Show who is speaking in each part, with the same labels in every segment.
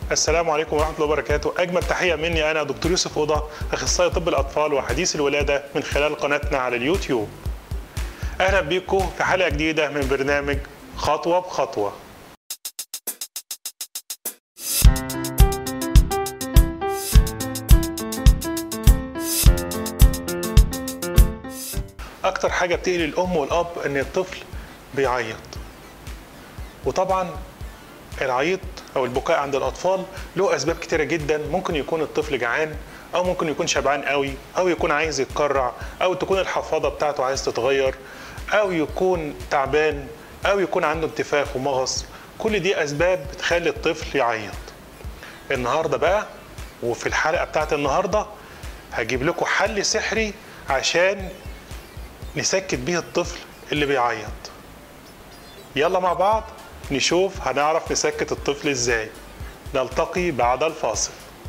Speaker 1: السلام عليكم ورحمة الله وبركاته أجمل تحية مني أنا دكتور يوسف أوضة أخصائي طب الأطفال وحديث الولادة من خلال قناتنا على اليوتيوب أهلا بيكم في حلقة جديدة من برنامج خطوة بخطوة أكتر حاجة بتقلق الأم والأب إن الطفل بيعيط وطبعا العيط او البكاء عند الاطفال له اسباب كتيره جدا ممكن يكون الطفل جعان او ممكن يكون شبعان قوي او يكون عايز يتكرع او تكون الحفاضه بتاعته عايز تتغير او يكون تعبان او يكون عنده انتفاخ ومغص كل دي اسباب بتخلي الطفل يعيط النهارده بقى وفي الحلقه بتاعت النهارده هجيب لكم حل سحري عشان نسكت بيه الطفل اللي بيعيط يلا مع بعض نشوف هنعرف نسكت الطفل ازاي نلتقي بعد الفاصل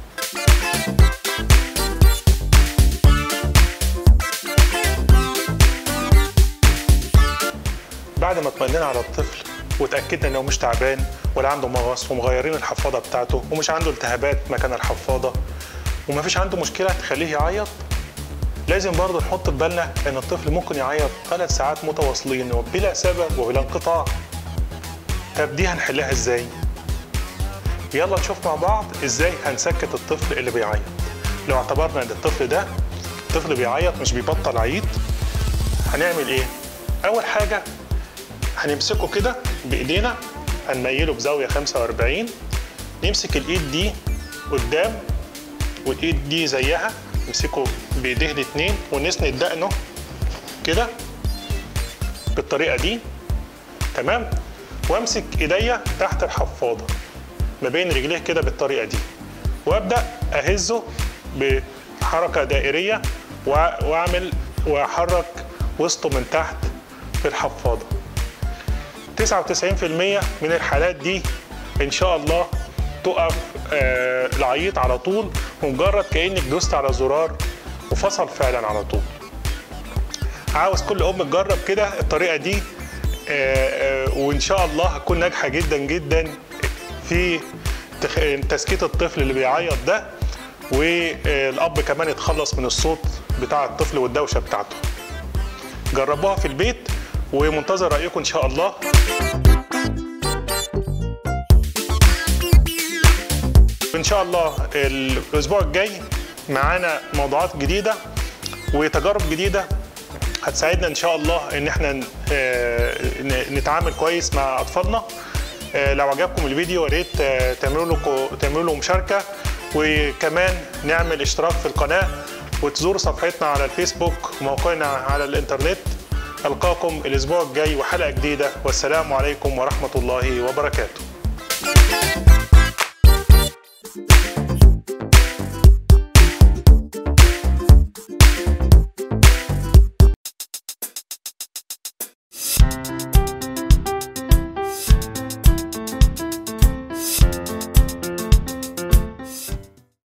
Speaker 1: بعد ما اطمئننا على الطفل وتاكدنا انه مش تعبان ولا عنده مغص ومغيرين الحفاضه بتاعته ومش عنده التهابات مكان الحفاضه ومفيش عنده مشكله تخليه يعيط لازم برضه نحط في بالنا ان الطفل ممكن يعيط ثلاث ساعات متواصلين وبلا سبب وبلا انقطاع طب دي هنحلها ازاي؟ يلا نشوف مع بعض ازاي هنسكت الطفل اللي بيعيط لو اعتبرنا ان الطفل ده طفل بيعيط مش بيبطل عيط هنعمل ايه؟ اول حاجة هنمسكه كده بايدينا هنميله بزاوية 45 نمسك الايد دي قدام والايد دي زيها نمسكه بايديه الاتنين ونسند دقنه كده بالطريقة دي تمام وامسك ايديا تحت الحفاضه ما بين رجليه كده بالطريقه دي وابدا اهزه بحركه دائريه واعمل واحرك وسطه من تحت في الحفاضه 99% من الحالات دي ان شاء الله تقف آه العيط على طول ومجرد كانك دوست على زرار وفصل فعلا على طول عاوز كل ام تجرب كده الطريقه دي وان شاء الله هتكون ناجحه جدا جدا في تسكيت الطفل اللي بيعيط ده والاب كمان يتخلص من الصوت بتاع الطفل والدوشه بتاعته جربوها في البيت ومنتظر رايكم ان شاء الله ان شاء الله الاسبوع الجاي معانا موضوعات جديده وتجارب جديده هتساعدنا ان شاء الله ان احنا نتعامل كويس مع اطفالنا لو عجبكم الفيديو يا ريت تعملوا له تعملوا له مشاركه وكمان نعمل اشتراك في القناه وتزوروا صفحتنا على الفيسبوك وموقعنا على الانترنت القاكم الاسبوع الجاي وحلقه جديده والسلام عليكم ورحمه الله وبركاته